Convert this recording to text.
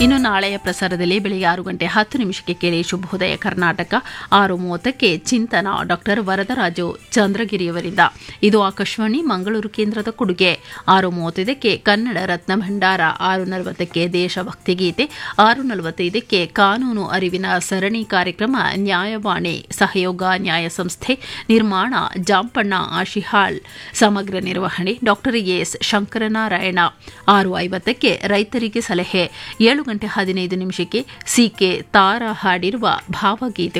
ಇನ್ನು ನಾಳೆಯ ಪ್ರಸಾರದಲ್ಲಿ ಬೆಳಿಗ್ಗೆ ಆರು ಗಂಟೆ ಹತ್ತು ನಿಮಿಷಕ್ಕೆ ಕೇಳಿ ಶುಭೋದಯ ಕರ್ನಾಟಕ ಆರು ಮೂವತ್ತಕ್ಕೆ ಚಿಂತನ ಡಾಕ್ಟರ್ ವರದರಾಜು ಚಂದ್ರಗಿರಿಯವರಿಂದ ಇದು ಆಕಾಶವಾಣಿ ಮಂಗಳೂರು ಕೇಂದ್ರದ ಕೊಡುಗೆ ಆರು ಮೂವತ್ತೈದಕ್ಕೆ ಕನ್ನಡ ರತ್ನ ಭಂಡಾರ ಆರು ನಲವತ್ತಕ್ಕೆ ದೇಶಭಕ್ತಿ ಗೀತೆ ಆರು ನಲವತ್ತೈದಕ್ಕೆ ಕಾನೂನು ಅರಿವಿನ ಸರಣಿ ಕಾರ್ಯಕ್ರಮ ನ್ಯಾಯವಾಣಿ ಸಹಯೋಗ ನ್ಯಾಯ ಸಂಸ್ಥೆ ನಿರ್ಮಾಣ ಜಾಂಪಣ್ಣ ಆಶಿಹಾಳ್ ಸಮಗ್ರ ನಿರ್ವಹಣೆ ಡಾಕ್ಟರ್ ಎಸ್ ಶಂಕರನಾರಾಯಣ ಆರು ಐವತ್ತಕ್ಕೆ ರೈತರಿಗೆ ಸಲಹೆ ಏಳು ಗಂಟೆ ಹದಿನೈದು ನಿಮಿಷಕ್ಕೆ ಸಿಕೆ ತಾರಾ ಹಾಡಿರುವ ಭಾವಗೀತೆ